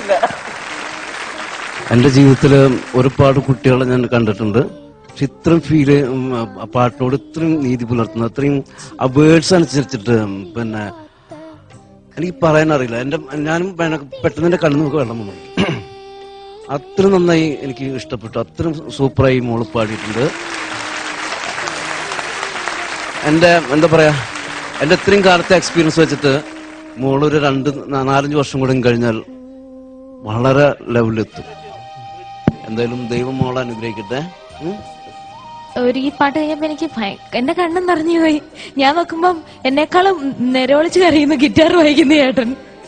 കിട്ടുന്നില്ല എന്റെ ജീവിതത്തിൽ ഒരുപാട് കുട്ടികളെ ഞാൻ കണ്ടിട്ടുണ്ട് പക്ഷെ ഇത്രയും ഫീല് പാട്ടിനോട് ഇത്രയും നീതി പുലർത്തുന്ന അത്രയും ആ വേർഡ്സ് അനുസരിച്ചിട്ട് പിന്നെ എനിക്ക് പറയാൻ അറിയില്ല എന്റെ ഞാനും പിന്നെ പെട്ടെന്ന് എന്റെ കണ്ണു നോക്കി വെള്ളം വന്നു അത്ര നന്നായി എനിക്ക് ഇഷ്ടപ്പെട്ടു അത്രയും സൂപ്പറായി മോള് പാടിയിട്ടുണ്ട് എന്റെ എന്താ പറയാ എന്റെ ഇത്രയും കാലത്തെ എക്സ്പീരിയൻസ് വെച്ചിട്ട് മോളൊരു രണ്ട് നാ- നാലഞ്ച് വർഷം കൂടെ കഴിഞ്ഞാൽ വളരെ ലെവലിലെത്തും എന്തായാലും ദൈവം മോളെ അനുഗ്രഹിക്കട്ടെ ഉം? ഒരു ഈ പാട്ട് കഴിഞ്ഞപ്പോ എനിക്ക് ഭയ- എന്റെ കണ്ണും നിറഞ്ഞു പോയി ഞാൻ നോക്കുമ്പം എന്നെക്കാളും നിരോളിച്ച് കരയുന്നു ഗിറ്റാർ വായിക്കുന്ന ചേട്ടൻ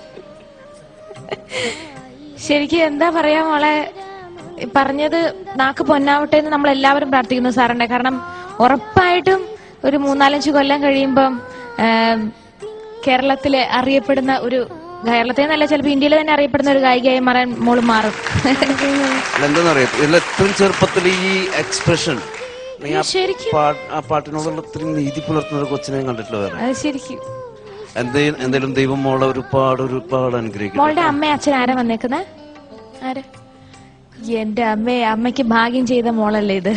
ശരിക്കും എന്താ പറയാ മോളെ ഈ പറഞ്ഞത് നാക്ക് പൊന്നാവട്ടെ എന്ന് നമ്മൾ എല്ലാവരും പ്രാർത്ഥിക്കുന്നു സാറിന്റെ കാരണം ഉറപ്പായിട്ടും ഒരു മൂന്നാലഞ്ച് കൊല്ലം കഴിയുമ്പം ആം, കേരളത്തിലെ അറിയപ്പെടുന്ന ഒരു കേരളത്തിൽ നിന്നല്ല ചിലപ്പോൾ ഇന്ത്യയിൽ തന്നെ അറിയപ്പെടുന്ന ഒരു ഗായികയായി മാറാൻ മോള് മാറും എന്താണെന്നറിയാം ഇതിൽ എത്രയും ചെറുപ്പത്തിൽ ഈ എക്സ്പ്രഷൻ ശരിക്കും ആ പാട്ടിനോടുള്ള ഇത്രയും നീതി പുലർത്തുന്ന ഒരു കൊച്ചിനെ ഞാൻ കണ്ടിട്ടില്ല വേറെ അത് ശരിക്കും എന്തേ- എന്തായാലും ദൈവം മോളെ ഒരുപാട് ഒരുപാട് അനുഗ്രഹിക്കും മോളുടെ അമ്മ അച്ഛൻ ആരാ വന്നേക്കുന്നെ ആര് എന്റെ അമ്മയെ അമ്മയ്ക്ക് ഭാഗ്യം ചെയ്ത മോളല്ലേ ഇത്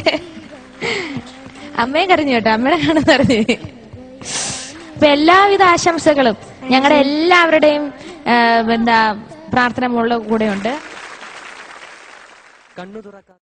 അമ്മയെ കരഞ്ഞു കേട്ടോ അമ്മയുടെ കാണുന്ന പറഞ്ഞു അപ്പൊ എല്ലാവിധ ആശംസകളും ഞങ്ങളുടെ എല്ലാവരുടെയും ആ, എന്താ പ്രാർത്ഥന മോളുടെ കൂടെയുണ്ട് കണ്ണു തുറക്കാൻ